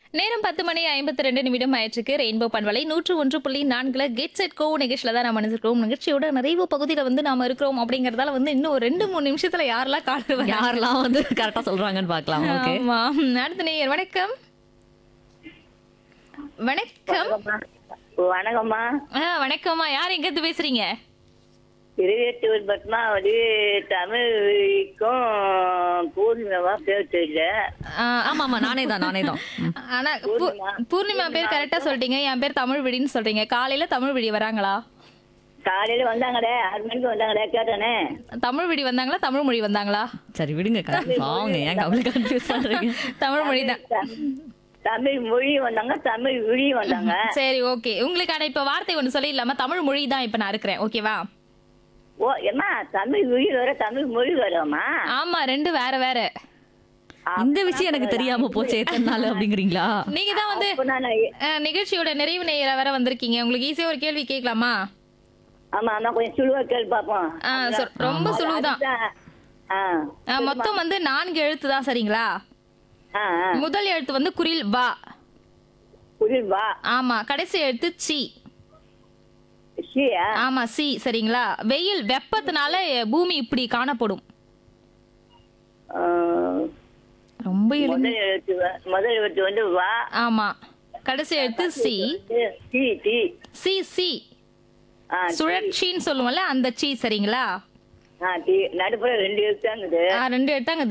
நேரம் பத்து மணி ஐம்பத்தி ரெண்டு நிமிடம் ஆயிற்றுக்கு ரெயின்போ பண்பலை நூற்று ஒன்று புள்ளி நான்குல கெட் செட் கோ நிகழ்ச்சியில தான் நம்ம நினைச்சிருக்கோம் நிகழ்ச்சியோட நிறைவு பகுதியில வந்து நாம இருக்கிறோம் அப்படிங்கறதால வந்து இன்னும் ஒரு ரெண்டு மூணு நிமிஷத்துல யாரெல்லாம் கால் யாரெல்லாம் வந்து கரெக்டா சொல்றாங்கன்னு பார்க்கலாம் ஓகே ஆமா அடுத்த நேயர் வணக்கம் வணக்கம் வணக்கம்மா ஆ, வணக்கம்மா யார் எங்க இருந்து பேசுறீங்க இருபத்தூர் பத்மாவதி தமிழுக்கும் பூர்ணிமாவா பேர் தெரியல ஆ, ஆமா ஆமா நானே தான் நானே தான் ம். ஆனா பூ- பூர்ணிமா பேர் கரெக்டா சொல்லிட்டீங்க என் பேர் தமிழ் விடின்னு சொல்றீங்க காலையில தமிழ் விடி வராங்களா காலையில வந்தாங்களே ஆறு மணிக்கு வந்தாங்களே கேட்டானே தமிழ் விடி வந்தாங்களா தமிழ் மொழி வந்தாங்களா சரி விடுங்க அவங்க ஏங்க அவளை கன்ஃபியூஸ் பண்றீங்க தமிழ் மொழி தான் தமிழ் மொழி வந்தாங்க தமிழ் விழி வந்தாங்க சரி ஓகே உங்களுக்கான இப்ப வார்த்தை ஒண்ணு சொல்லிடலாமா தமிழ் மொழி தான் இப்ப நான் இருக்கிறேன் ஓகேவா ஓ ஏம்மா தமிழ் விழி வர தமிழ் மொழி வருமா ஆமா ரெண்டு வேற வேற இந்த விஷயம் எனக்கு தெரியாம போச்சு எத்தனை நாள் அப்படிங்கிறீங்களா நீங்க தான் வந்து அப்ப நான் அஹ், நிகழ்ச்சியோட நிறைவு நேர வர வந்திருக்கீங்க உங்களுக்கு ஈஸியா ஒரு கேள்வி கேட்கலாமா ஆமா ஆமா கொஞ்சம் சுழுவா கேள்வி பார்ப்போம் ஆ, சொ- ரொம்ப சுழுவுதான் அதுதான். ஆ அஹ், மொத்தம் வந்து நான்கு எழுத்து தான் சரிங்களா ஆ ஆ முதல் எழுத்து வந்து குரில் வா புரியுது வா ஆமா கடைசி எழுத்து சி சியா ஆமா சி சரிங்களா வெயில் வெப்பத்தினால பூமி இப்படி காணப்படும் ஆ, ரொம்ப எளிமை முதல் எழுத்து வ- முதல் எழுத்து வந்து வா ஆமா கடைசி எழுத்து C D D C C ஆ சுழற்சின்னு சொல்லுவோம்ல அந்த சி சரிங்களா ஆ டி நடுப்புற ரெண்டு எழுத்தாங்குது ஆ, ரெண்டு எழுத்தாங்க